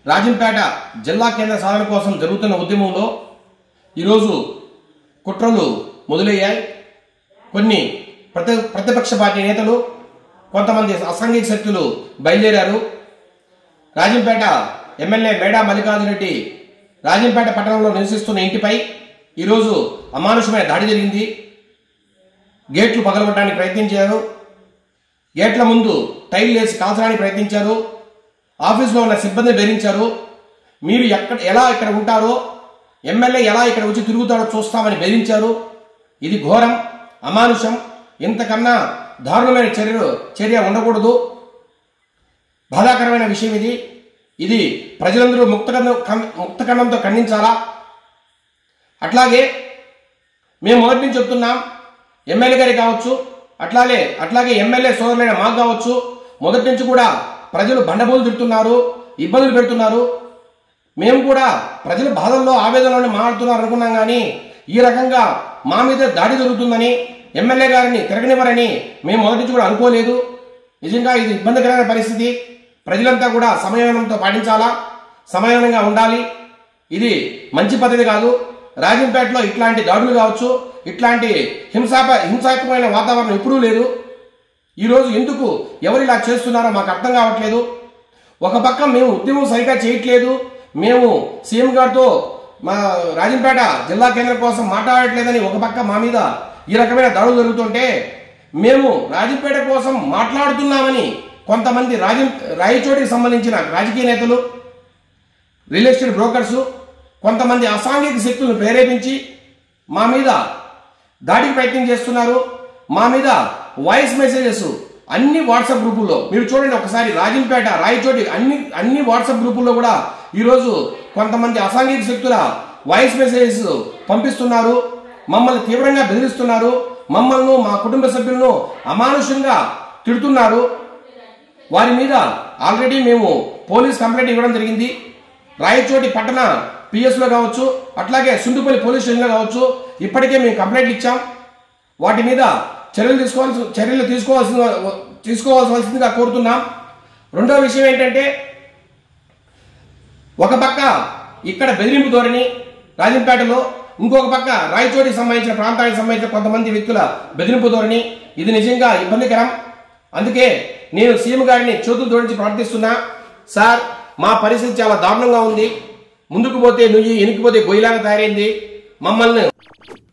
రాజంపేట జిల్లా కేంద్ర సాధన కోసం జరుగుతున్న ఉద్యమంలో ఈరోజు కుట్రలు మొదలయ్యాయి కొన్ని ప్రతి ప్రతిపక్ష పార్టీ నేతలు కొంతమంది అసాంఘిక శక్తులు బయలుదేరారు రాజంపేట ఎమ్మెల్యే మేడా మల్లికార్జున రెడ్డి రాజంపేట పట్టణంలో నివసిస్తున్న ఇంటిపై ఈరోజు అమానుషమైన దాడి జరిగింది గేట్లు పగలగొట్టడానికి ప్రయత్నించారు గేట్ల ముందు టైల్ వేసి కాల్చడానికి ప్రయత్నించారు ఆఫీసులో ఉన్న సిబ్బందిని బెదిరించారు మీరు ఎక్కడ ఎలా ఇక్కడ ఉంటారో ఎమ్మెల్యే ఎలా ఇక్కడ వచ్చి తిరుగుతాడో చూస్తామని బెదిరించారు ఇది ఘోరం అమానుషం ఇంతకన్నా దారుణమైన చర్యలు చర్య ఉండకూడదు బాధాకరమైన విషయం ఇది ఇది ప్రజలందరూ ముక్తకందం ముక్తకండంతో ఖండించాలా అట్లాగే మేము మొదటి నుంచి చెప్తున్నాం ఎమ్మెల్యే గారి కావచ్చు అట్లాగే అట్లాగే ఎమ్మెల్యే సోదరులైన మాకు కావచ్చు మొదటి నుంచి కూడా ప్రజలు బండబోలు తిడుతున్నారు ఇబ్బందులు పెడుతున్నారు మేము కూడా ప్రజల బాధల్లో ఆవేదనలో మాట్లాడుతున్నారు అనుకున్నాం కానీ ఈ రకంగా మా మీద దాడి జరుగుతుందని ఎమ్మెల్యే గారిని తిరగనివ్వరని మేము మొదటి నుంచి కూడా అనుకోలేదు నిజంగా ఇది ఇబ్బందికరమైన పరిస్థితి ప్రజలంతా కూడా సమయంతో పాటించాలా సమయంగా ఉండాలి ఇది మంచి పద్ధతి కాదు రాజంపేటలో ఇట్లాంటి దాడులు కావచ్చు ఇట్లాంటి హింసాప హింసాత్మకమైన వాతావరణం ఎప్పుడూ లేదు ఈరోజు ఎందుకు ఎవరు ఇలా చేస్తున్నారో మాకు అర్థం కావట్లేదు ఒక పక్క మేము ఉద్యమం సరిగా చేయట్లేదు మేము సీఎం గారితో మా రాజంపేట జిల్లా కేంద్రం కోసం మాట్లాడట్లేదని ఒక పక్క మా మీద ఈ రకమైన దాడులు జరుగుతుంటే మేము రాజంపేట కోసం మాట్లాడుతున్నామని కొంతమంది రాజం రాయచోటికి సంబంధించిన రాజకీయ నేతలు రియల్ ఎస్టేట్ బ్రోకర్స్ కొంతమంది అసాంఘిక శక్తులను ప్రేరేపించి మా మీద దాడికి ప్రయత్నం చేస్తున్నారు మా మీద వాయిస్ మెసేజెస్ అన్ని వాట్సాప్ గ్రూపుల్లో మీరు చూడండి ఒకసారి రాజంపేట రాయచోటి అన్ని అన్ని వాట్సాప్ గ్రూపుల్లో కూడా ఈరోజు కొంతమంది అసాంఘిక శక్తుల వాయిస్ మెసేజెస్ పంపిస్తున్నారు మమ్మల్ని తీవ్రంగా బెదిరిస్తున్నారు మమ్మల్ని మా కుటుంబ సభ్యులను అమానుషంగా తిడుతున్నారు వారి మీద ఆల్రెడీ మేము పోలీస్ కంప్లైంట్ ఇవ్వడం జరిగింది రాయచోటి పట్టణ పిఎస్లో కావచ్చు అట్లాగే సుండుపల్లి పోలీస్ స్టేషన్లో కావచ్చు ఇప్పటికే మేము కంప్లైంట్ ఇచ్చాం వాటి మీద చర్యలు తీసుకోవాల్సి చర్యలు తీసుకోవాల్సిన తీసుకోవాల్సిందిగా కోరుతున్నాం రెండో విషయం ఏంటంటే ఒక పక్క ఇక్కడ బెదిరింపు ధోరణి రాజంపేటలో ఇంకొక పక్క రాయచోటికి సంబంధించిన ప్రాంతానికి సంబంధించిన కొంతమంది వ్యక్తుల బెదిరింపు ధోరణి ఇది నిజంగా ఇబ్బందికరం అందుకే నేను సీఎం గారిని చేతులు జోడించి ప్రార్థిస్తున్నా సార్ మా పరిస్థితి చాలా దారుణంగా ఉంది ముందుకు పోతే నుయ్యి ఎనికిపోతే గొయ్యిలాగా తయారైంది మమ్మల్ని